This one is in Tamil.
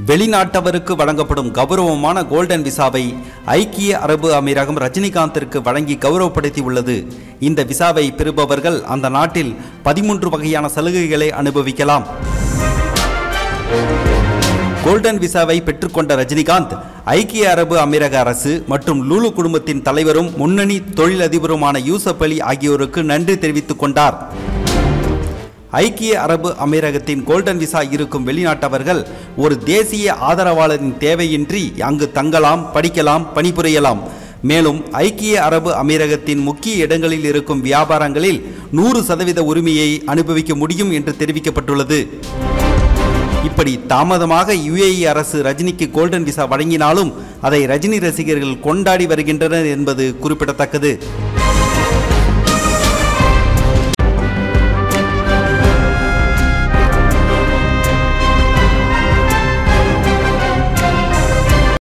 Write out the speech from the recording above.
வெளிநாட்டவருக்கு வழங்கப்படும் கௌரவமான கோல்டன் விசாவை ஐக்கிய அரபு அமீரகம் ரஜினிகாந்திற்கு வழங்கி கௌரவப்படுத்தி உள்ளது இந்த விசாவை பெறுபவர்கள் அந்த நாட்டில் பதிமூன்று வகையான சலுகைகளை அனுபவிக்கலாம் கோல்டன் விசாவை பெற்றுக்கொண்ட ரஜினிகாந்த் ஐக்கிய அரபு அமீரக அரசு மற்றும் லூலு குடும்பத்தின் தலைவரும் முன்னணி தொழிலதிபருமான யூசப் அலி ஆகியோருக்கு நன்றி தெரிவித்துக் கொண்டார் ஐக்கிய அரபு அமீரகத்தின் கோல்டன் விசா இருக்கும் வெளிநாட்டவர்கள் ஒரு தேசிய ஆதரவாளரின் தேவையின்றி அங்கு தங்கலாம் படிக்கலாம் பணிபுரியலாம் மேலும் ஐக்கிய அரபு அமீரகத்தின் முக்கிய இடங்களில் இருக்கும் வியாபாரங்களில் நூறு சதவீத உரிமையை அனுபவிக்க முடியும் என்று தெரிவிக்கப்பட்டுள்ளது இப்படி தாமதமாக யுஏஇ அரசு ரஜினிக்கு கோல்டன் விசா வழங்கினாலும் அதை ரஜினி ரசிகர்கள் கொண்டாடி வருகின்றனர் என்பது குறிப்பிடத்தக்கது